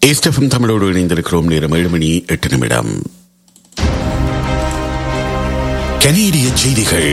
ஏஸ்டெஃபம் தமிழோடு இணைந்திருக்கிறோம் நேரம் ஏழு மணி எட்டு நிமிடம் கனேடிய செய்திகள்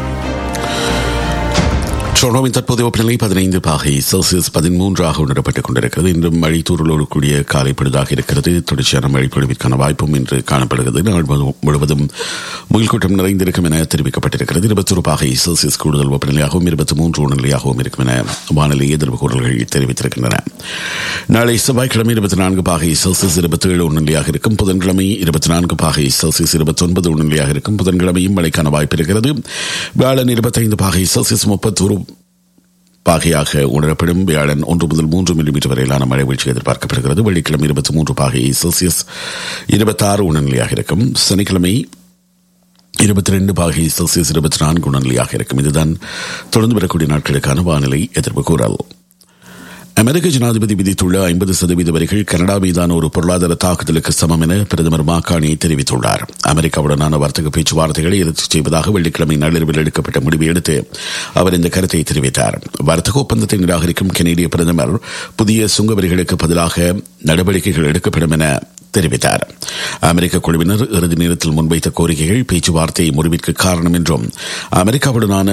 டொரண்டோவின் தற்போதைய வெப்பநிலை பதினைந்து பாகை செல்சியஸ் பதிமூன்றாக உணரப்பட்டுக் கொண்டிருக்கிறது இன்றும் மழை தூரலோடு கூடிய காலை பொழுதாக இருக்கிறது தொடர்ச்சியான மழை பொழிவிற்கான வாய்ப்பும் இன்று காணப்படுகிறது நாள் முழுவதும் முயல் கூட்டம் நிறைந்திருக்கும் என தெரிவிக்கப்பட்டிருக்கிறது இருபத்தொரு பாகை செல்சியஸ் கூடுதல் வெப்பநிலையாகவும் இருபத்தி மூன்று உணர்நிலையாகவும் இருக்கும் என வானிலை எதிர்ப்பு கூறல்கள் தெரிவித்திருக்கின்றன நாளை செவ்வாய்க்கிழமை இருபத்தி நான்கு பாகை செல்சியஸ் இருபத்தி ஏழு உணர்நிலையாக இருக்கும் புதன்கிழமை இருபத்தி நான்கு பாகை செல்சியஸ் இருபத்தி ஒன்பது உணர்நிலையாக இருக்கும் புதன்கிழமையும் மழைக்கான வாய்ப்பு இருக்கிறது வியாழன் இருபத்தைந்து பாகை செல்சியஸ் முப்பத்தொரு பாகையாக உணரப்படும் வியாழன் ஒன்று முதல் மூன்று மில்லிமீட்டர் வரையிலான மழை வீழ்ச்சி எதிர்பார்க்கப்படுகிறது வெள்ளிக்கிழமை இருபத்தி மூன்று பாகை செல்சியஸ் இருபத்தாறு உணர்நிலையாக இருக்கும் சனிக்கிழமை இருபத்தி ரெண்டு பாகை செல்சியஸ் இருபத்தி நான்கு உணர்நிலையாக இருக்கும் இதுதான் தொடர்ந்து வரக்கூடிய நாட்களுக்கான வானிலை எதிர்ப்பு கூறல் அமெரிக்க ஜனாதிபதி விதித்துள்ள ஐம்பது சதவீத வரிகள் கனடா மீதான ஒரு பொருளாதார தாக்குதலுக்கு சமம் என பிரதமர் மாகாணி தெரிவித்துள்ளார் அமெரிக்காவுடனான வர்த்தக பேச்சுவார்த்தைகளை இறுதி செய்வதாக வெள்ளிக்கிழமை நள்ளிரவில் எடுக்கப்பட்ட முடிவை அடுத்து அவர் இந்த கருத்தை தெரிவித்தார் வர்த்தக ஒப்பந்தத்தை நிராகரிக்கும் கனேடிய பிரதமர் புதிய சுங்க வரிகளுக்கு பதிலாக நடவடிக்கைகள் எடுக்கப்படும் என தெரிவித்தார் அமெரிக்க குழுவினர் இறுதி நேரத்தில் முன்வைத்த கோரிக்கைகள் பேச்சுவார்த்தை முடிவிற்கு காரணம் என்றும் அமெரிக்காவுடனான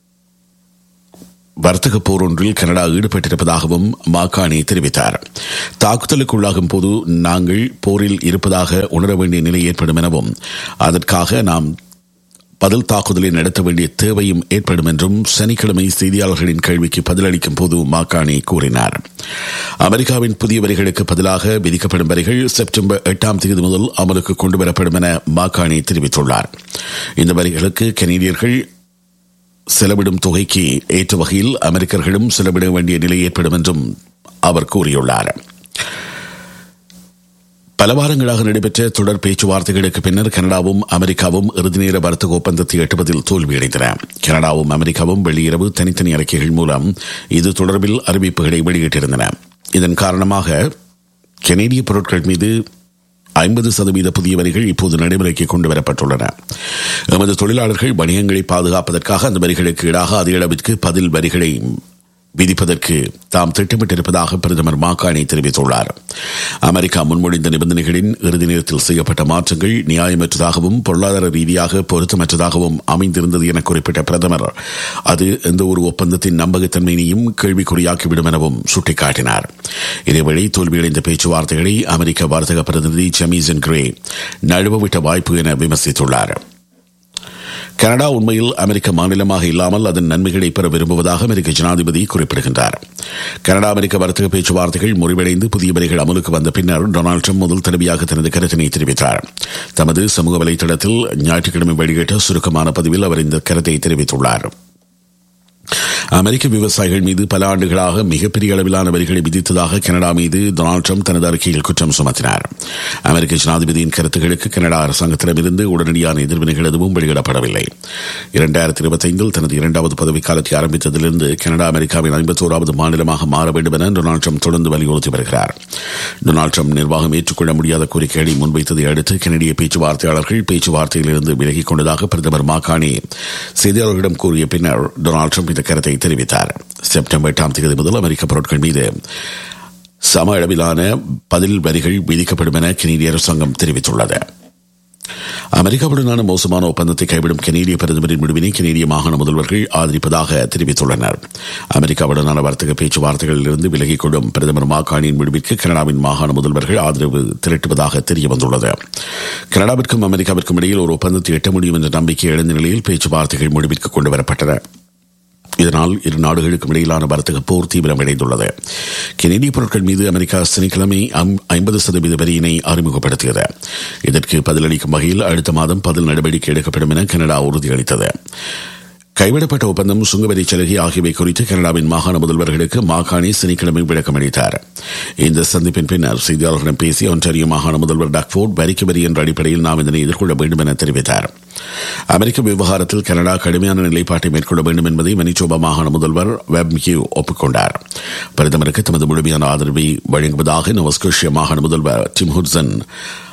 வர்த்தக போர் ஒன்றில் கனடா ஈடுபட்டிருப்பதாகவும் மாகாணி தெரிவித்தார் தாக்குதலுக்கு உள்ளாகும் போது நாங்கள் போரில் இருப்பதாக உணர வேண்டிய நிலை ஏற்படும் எனவும் அதற்காக நாம் பதில் தாக்குதலை நடத்த வேண்டிய தேவையும் ஏற்படும் என்றும் சனிக்கிழமை செய்தியாளர்களின் கேள்விக்கு பதிலளிக்கும் போது மாக்காணி கூறினார் அமெரிக்காவின் புதிய வரிகளுக்கு பதிலாக விதிக்கப்படும் வரிகள் செப்டம்பர் எட்டாம் தேதி முதல் அமலுக்கு கொண்டுவரப்படும் என மாக்காணி தெரிவித்துள்ளார் இந்த வரிகளுக்கு கனேடியர்கள் செலவிடும் தொகைக்கு ஏற்ற வகையில் அமெரிக்கர்களும் செலவிட வேண்டிய நிலை ஏற்படும் என்றும் அவர் கூறியுள்ளார் பல வாரங்களாக நடைபெற்ற தொடர் பேச்சுவார்த்தைகளுக்கு பின்னர் கனடாவும் அமெரிக்காவும் இறுதி நேர வர்த்தக ஒப்பந்தத்தை எட்டுவதில் தோல்வியடைந்தன கனடாவும் அமெரிக்காவும் வெளியிரவு தனித்தனி அறிக்கைகள் மூலம் இது தொடர்பில் அறிவிப்புகளை வெளியிட்டிருந்தன இதன் காரணமாக கனேடிய பொருட்கள் மீது ஐம்பது சதவீத புதிய வரிகள் இப்போது நடைமுறைக்கு கொண்டு வரப்பட்டுள்ளன எமது தொழிலாளர்கள் வணிகங்களை பாதுகாப்பதற்காக அந்த வரிகளுக்கு ஈடாக அதிக அளவிற்கு பதில் வரிகளை விதிப்பதற்கு தாம் திட்டமிட்டிருப்பதாக பிரதமர் மாகாணி தெரிவித்துள்ளார் அமெரிக்கா முன்மொழிந்த நிபந்தனைகளின் இறுதி நேரத்தில் செய்யப்பட்ட மாற்றங்கள் நியாயமற்றதாகவும் பொருளாதார ரீதியாக பொருத்தமற்றதாகவும் அமைந்திருந்தது என குறிப்பிட்ட பிரதமர் அது எந்த ஒரு ஒப்பந்தத்தின் நம்பகத்தன்மையினையும் கேள்விக்குறியாக்கிவிடும் எனவும் சுட்டிக்காட்டினார் இதேவேளை தோல்வியடைந்த பேச்சுவார்த்தைகளை அமெரிக்க வர்த்தக பிரதிநிதி ஜமீசன் கிரே நழுவவிட்ட வாய்ப்பு என விமர்சித்துள்ளார் கனடா உண்மையில் அமெரிக்க மாநிலமாக இல்லாமல் அதன் நன்மைகளை பெற விரும்புவதாக அமெரிக்க ஜனாதிபதி குறிப்பிடுகின்றார் கனடா அமெரிக்க வர்த்தக பேச்சுவார்த்தைகள் முறிவடைந்து புதிய வரிகள் அமலுக்கு வந்த பின்னர் டொனால்டு ட்ரம்ப் முதல் தடவையாக தனது கருத்தினை தெரிவித்தார் தமது சமூக வலைதளத்தில் ஞாயிற்றுக்கிழமை வெளியிட்ட சுருக்கமான பதிவில் அவர் இந்த கருத்தை தெரிவித்துள்ளார் அமெரிக்க விவசாயிகள் மீது பல ஆண்டுகளாக மிகப்பெரிய அளவிலான வரிகளை விதித்ததாக கனடா மீது டொனால்டு ட்ரம்ப் தனது அறிக்கையில் குற்றம் சுமத்தினார் அமெரிக்க ஜனாதிபதியின் கருத்துக்களுக்கு கனடா அரசாங்கத்திடமிருந்து உடனடியான எதிர்வினைகள் எதுவும் வெளியிடப்படவில்லை இரண்டாயிரத்தி இருபத்தைந்தில் தனது இரண்டாவது பதவிக்காலத்தை ஆரம்பித்ததிலிருந்து கனடா அமெரிக்காவின் ஐம்பத்தோராவது மாநிலமாக மாற வேண்டும் என டொனால்டு ட்ரம்ப் தொடர்ந்து வலியுறுத்தி வருகிறார் டொனால்டு ட்ரம்ப் நிர்வாகம் ஏற்றுக்கொள்ள முடியாத கோரிக்கைகளை முன்வைத்ததை அடுத்து கனடிய பேச்சுவார்த்தையாளர்கள் பேச்சுவார்த்தையிலிருந்து விலகிக் கொண்டதாக பிரதமர் மாகாணி செய்தியாளர்களிடம் கூறிய பின்னர் டொனால்டு ட்ரம்ப் இந்த கருத்தை தெரிவித்தார் செப்டம்பர் எட்டாம் தேதி முதல் அமெரிக்க பொருட்கள் மீது சம அளவிலான பதில் வரிகள் விதிக்கப்படும் என கனேடிய அரசாங்கம் தெரிவித்துள்ளது அமெரிக்காவுடனான மோசமான ஒப்பந்தத்தை கைவிடும் கனேடிய பிரதமரின் முடிவினை கனேடிய மாகாண முதல்வர்கள் ஆதரிப்பதாக தெரிவித்துள்ளனர் அமெரிக்காவுடனான வர்த்தக பேச்சுவார்த்தைகளில் இருந்து விலகிக் கொள்ளும் பிரதமர் மாகாணியின் முடிவிற்கு கனடாவின் மாகாண முதல்வர்கள் ஆதரவு திரட்டுவதாக தெரியவந்துள்ளது கனடாவிற்கும் அமெரிக்காவிற்கும் இடையில் ஒரு ஒப்பந்தத்தை எட்ட முடியும் என்ற நம்பிக்கை எழுந்த நிலையில் பேச்சுவார்த்தைகள் முடிவிற்கு கொண்டுவரப்பட்டன இதனால் இரு நாடுகளுக்கும் இடையிலான வர்த்தக போர் தீவிரமடைந்துள்ளது கெனடிய பொருட்கள் மீது அமெரிக்கா சனிக்கிழமை ஐம்பது சதவீத வரியினை அறிமுகப்படுத்தியது இதற்கு பதிலளிக்கும் வகையில் அடுத்த மாதம் பதில் நடவடிக்கை எடுக்கப்படும் என கனடா உறுதியளித்தது கைவிடப்பட்ட ஒப்பந்தம் சுங்கவரி சலுகை ஆகியவை குறித்து கனடாவின் மாகாண முதல்வர்களுக்கு மாகாணி சனிக்கிழமை விளக்கம் அளித்தார் இந்த சந்திப்பின் பின்னர் செய்தியாளர்களிடம் பேசிய ஒன்றாரியோ மாகாண முதல்வர் டாக்ஃபோர்ட் வரிக்கு வரி என்ற அடிப்படையில் நாம் இதனை எதிர்கொள்ள வேண்டும் என தெரிவித்தார் அமெரிக்க விவகாரத்தில் கனடா கடுமையான நிலைப்பாட்டை மேற்கொள்ள வேண்டும் என்பதை மனிச்சோபா மாகாண முதல்வர் வெப் மியூ ஒப்புக்கொண்டார் பிரதமருக்கு தமது முழுமையான ஆதரவை வழங்குவதாக நோவஸ்கோஷியா மாகாண முதல்வர் டிம் ஹுட்சன்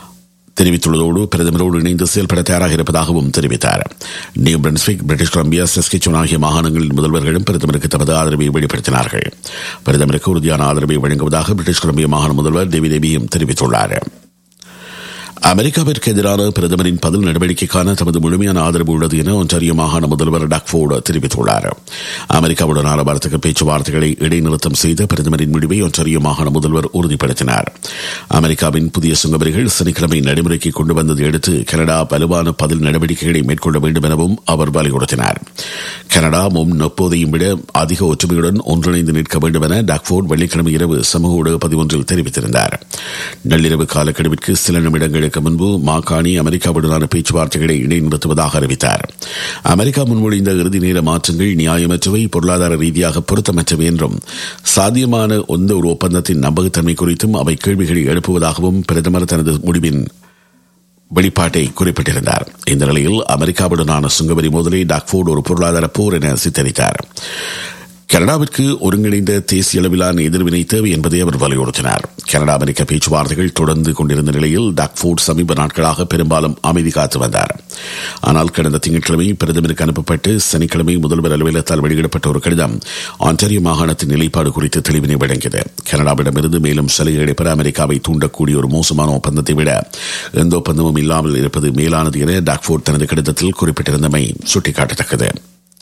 தெரிவித்துள்ளதோடு பிரதமரோடு இணைந்து செயல்பட தயாராக இருப்பதாகவும் தெரிவித்தார் New Brunswick British Columbia Saskatchewan ஆகிய மாகாணங்களின் முதல்வர்களும் பிரதமருக்கு தமது ஆதரவை வெளிப்படுத்தினார்கள் பிரதமருக்கு உறுதியான ஆதரவை வழங்குவதாக பிரிட்டிஷ் கொலம்பியா மாகாண முதல்வர் டேவி தேவியும் தெரிவித்துள்ளார் அமெரிக்காவிற்கு எதிரான பிரதமரின் பதில் நடவடிக்கைக்கான தமது முழுமையான ஆதரவு உள்ளது என ஒன்றாரிய மாகாண முதல்வர் டக்ஃபோர்டு தெரிவித்துள்ளார் அமெரிக்காவுடனான வர்த்தக பேச்சுவார்த்தைகளை இடைநிறுத்தம் செய்த பிரதமரின் முடிவை ஒன்றாரிய மாகாண முதல்வர் உறுதிப்படுத்தினார் அமெரிக்காவின் புதிய சுங்கவரிகள் சனிக்கிழமை நடைமுறைக்கு கொண்டு வந்ததை அடுத்து கனடா வலுவான பதில் நடவடிக்கைகளை மேற்கொள்ள வேண்டும் எனவும் அவர் வலியுறுத்தினார் கனடா முன் எப்போதையும் விட அதிக ஒற்றுமையுடன் ஒன்றிணைந்து நிற்க வேண்டும் என டக்ஃபோர்ட் வெள்ளிக்கிழமை இரவு சமூக ஊடக பதிவொன்றில் தெரிவித்திருந்தார் நள்ளிரவு காலக்கெடுவிற்கு சில நிமிடங்களுக்கு முன்பு மாகாணி அமெரிக்காவுடனான பேச்சுவார்த்தைகளை இடைநிறுத்துவதாக அறிவித்தார் அமெரிக்கா முன்மொழிந்த இறுதி நேர மாற்றங்கள் நியாயமற்றவை பொருளாதார ரீதியாக பொருத்தமற்றவை என்றும் சாத்தியமான எந்த ஒரு ஒப்பந்தத்தின் நம்பகத்தன்மை குறித்தும் அவை கேள்விகளை எழுப்புவதாகவும் பிரதமர் தனது முடிவின் வெளிப்பாட்டை குறிப்பிட்டிருந்தார் இந்த நிலையில் அமெரிக்காவுடனான சுங்கவரி மோதலை டாக்ஃபோர்டு ஒரு பொருளாதார போர் என சித்தரித்தார் கனடாவிற்கு ஒருங்கிணைந்த தேசிய அளவிலான எதிர்வினை தேவை என்பதை அவர் வலியுறுத்தினார் கனடா அமெரிக்க பேச்சுவார்த்தைகள் தொடர்ந்து கொண்டிருந்த நிலையில் டாக்ஃபோர்ட் சமீப நாட்களாக பெரும்பாலும் அமைதி காத்து வந்தார் ஆனால் கடந்த திங்கட்கிழமை பிரதமருக்கு அனுப்பப்பட்டு சனிக்கிழமை முதல்வர் அலுவலகத்தால் வெளியிடப்பட்ட ஒரு கடிதம் ஆன்டாரியோ மாகாணத்தின் நிலைப்பாடு குறித்து தெளிவினை வழங்கியது கனடாவிடமிருந்து மேலும் சலுகைகளை பெற அமெரிக்காவை தூண்டக்கூடிய ஒரு மோசமான ஒப்பந்தத்தை விட எந்த ஒப்பந்தமும் இல்லாமல் இருப்பது மேலானது என டாக்ஃபோர்ட் தனது கடிதத்தில் குறிப்பிட்டிருந்தமை சுட்டிக்காட்டத்தக்கது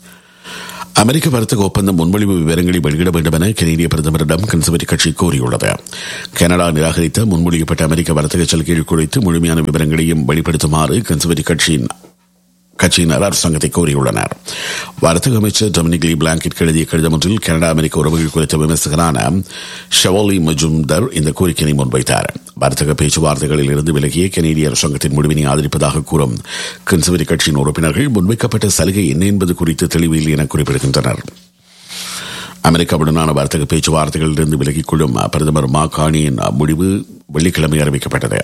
அமெரிக்க வர்த்தக ஒப்பந்தம் முன்மொழிவு விவரங்களை வெளியிட வேண்டும் என கனேடிய பிரதமரிடம் கன்சர்வேட்டிவ் கட்சி கோரியுள்ளது கனடா நிராகரித்த முன்மொழியப்பட்ட அமெரிக்க வர்த்தக சலுகைகள் குறித்து முழுமையான விவரங்களையும் வெளிப்படுத்துமாறு கன்சர்வேட்டிவ் கட்சியின் கட்சியினர் அரசாங்கத்தை கோரியுள்ளனர் வர்த்தக அமைச்சர் டொமினிக் லீ பிளாங்கிற்கு எழுதிய கடிதம் ஒன்றில் கனடா அமெரிக்க உறவுகள் குறித்த விமர்சகரான ஷவோலி மஜும்தர் இந்த கோரிக்கையை முன்வைத்தார் வர்த்தக பேச்சுவார்த்தைகளில் இருந்து விலகிய கனேடிய அரசாங்கத்தின் முடிவினை ஆதரிப்பதாக கூறும் கன்சர்வேட்டிவ் கட்சியின் உறுப்பினர்கள் முன்வைக்கப்பட்ட சலுகை என்ன என்பது குறித்து தெளிவில்லை என குறிப்பிடுகின்றனர் அமெரிக்காவுடனான வர்த்தக பேச்சுவார்த்தைகளில் இருந்து விலகிக் கொள்ளும் பிரதமர் மாகாணியின் முடிவு வெள்ளிக்கிழமை அறிவிக்கப்பட்டது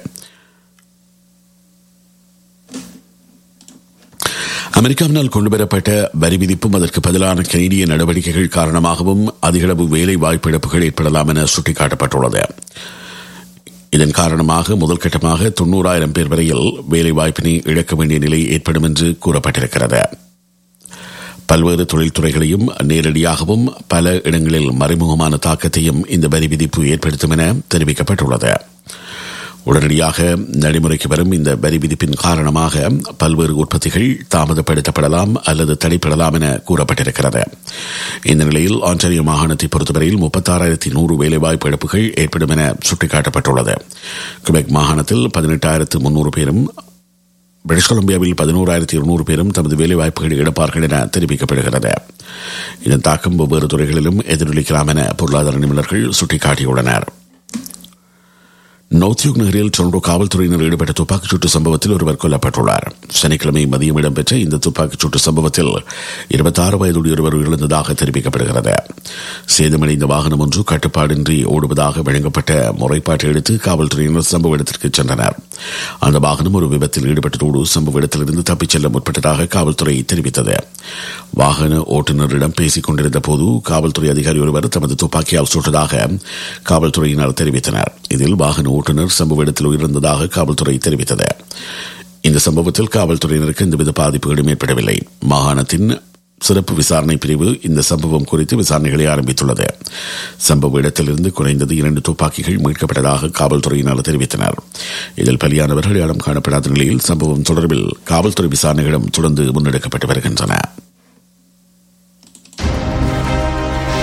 அமெரிக்காவினால் கொண்டுவரப்பட்ட வரி விதிப்பும் அதற்கு பதிலான கனேடிய நடவடிக்கைகள் காரணமாகவும் அதிகளவு வேலை வாய்ப்பு இழப்புகள் ஏற்படலாம் என சுட்டிக்காட்டப்பட்டுள்ளது இதன் காரணமாக முதல் கட்டமாக தொன்னூறாயிரம் பேர் வரையில் வேலை வாய்ப்பினை இழக்க வேண்டிய நிலை ஏற்படும் என்று கூறப்பட்டிருக்கிறது பல்வேறு தொழில்துறைகளையும் நேரடியாகவும் பல இடங்களில் மறைமுகமான தாக்கத்தையும் இந்த வரி விதிப்பு ஏற்படுத்தும் என தெரிவிக்கப்பட்டுள்ளது உடனடியாக நடைமுறைக்கு வரும் இந்த வரி விதிப்பின் காரணமாக பல்வேறு உற்பத்திகள் தாமதப்படுத்தப்படலாம் அல்லது தடைப்படலாம் என கூறப்பட்டிருக்கிறது இந்த நிலையில் ஆன்டாரியோ மாகாணத்தை பொறுத்தவரையில் முப்பத்தாறாயிரத்தி நூறு வேலைவாய்ப்பு இழப்புகள் ஏற்படும் என சுட்டிக்காட்டப்பட்டுள்ளது கிபெக் மாகாணத்தில் பதினெட்டாயிரத்து முன்னூறு பேரும் பிரிட்டிஷ் கொலம்பியாவில் பதினோராயிரத்தி இருநூறு பேரும் தமது வேலைவாய்ப்புகளை இழப்பார்கள் என தெரிவிக்கப்படுகிறது இதன் தாக்கம் வெவ்வேறு துறைகளிலும் எதிரொலிக்கலாம் என பொருளாதார நிபுணர்கள் சுட்டிக்காட்டியுள்ளனர் நோத்தியோக் நகரில் டொரண்டோ காவல்துறையினர் ஈடுபட்ட துப்பாக்கிச் சூட்டு சம்பவத்தில் ஒருவர் கொல்லப்பட்டுள்ளார் சனிக்கிழமை மதியம் இடம்பெற்ற இந்த துப்பாக்கிச் சூட்டு சம்பவத்தில் இருபத்தாறு வயதுடைய ஒருவர் உயிரிழந்ததாக தெரிவிக்கப்படுகிறது சேதமடைந்த வாகனம் ஒன்று கட்டுப்பாடின்றி ஓடுவதாக வழங்கப்பட்ட முறைப்பாட்டை எடுத்து காவல்துறையினர் சம்பவ இடத்திற்கு சென்றனர் அந்த வாகனம் ஒரு விபத்தில் ஈடுபட்டதோடு சம்பவ இடத்திலிருந்து தப்பிச் செல்ல முற்பட்டதாக காவல்துறை தெரிவித்தது வாகன ஓட்டுநரிடம் பேசிக் கொண்டிருந்த போது காவல்துறை அதிகாரி ஒருவர் தமது துப்பாக்கியால் சுட்டதாக காவல்துறையினர் தெரிவித்தனர் இதில் வாகன ஓட்டுநர் சம்பவ இடத்தில் உயிரிழந்ததாக காவல்துறை தெரிவித்தது இந்த சம்பவத்தில் காவல்துறையினருக்கு எந்தவித பாதிப்புகளும் ஏற்படவில்லை மாகாணத்தின் சிறப்பு விசாரணை பிரிவு இந்த சம்பவம் குறித்து விசாரணைகளை ஆரம்பித்துள்ளது சம்பவ இடத்திலிருந்து குறைந்தது இரண்டு துப்பாக்கிகள் மீட்கப்பட்டதாக காவல்துறையினர் தெரிவித்தனர் இதில் பலியானவர்கள் அடையாளம் காணப்படாத நிலையில் சம்பவம் தொடர்பில் காவல்துறை விசாரணைகளும் தொடர்ந்து முன்னெடுக்கப்பட்டு வருகின்றன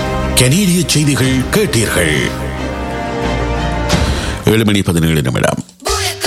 கனேடிய செய்திகள் கேட்டீர்கள் ஏழு மணி பதினேழு நிமிடம்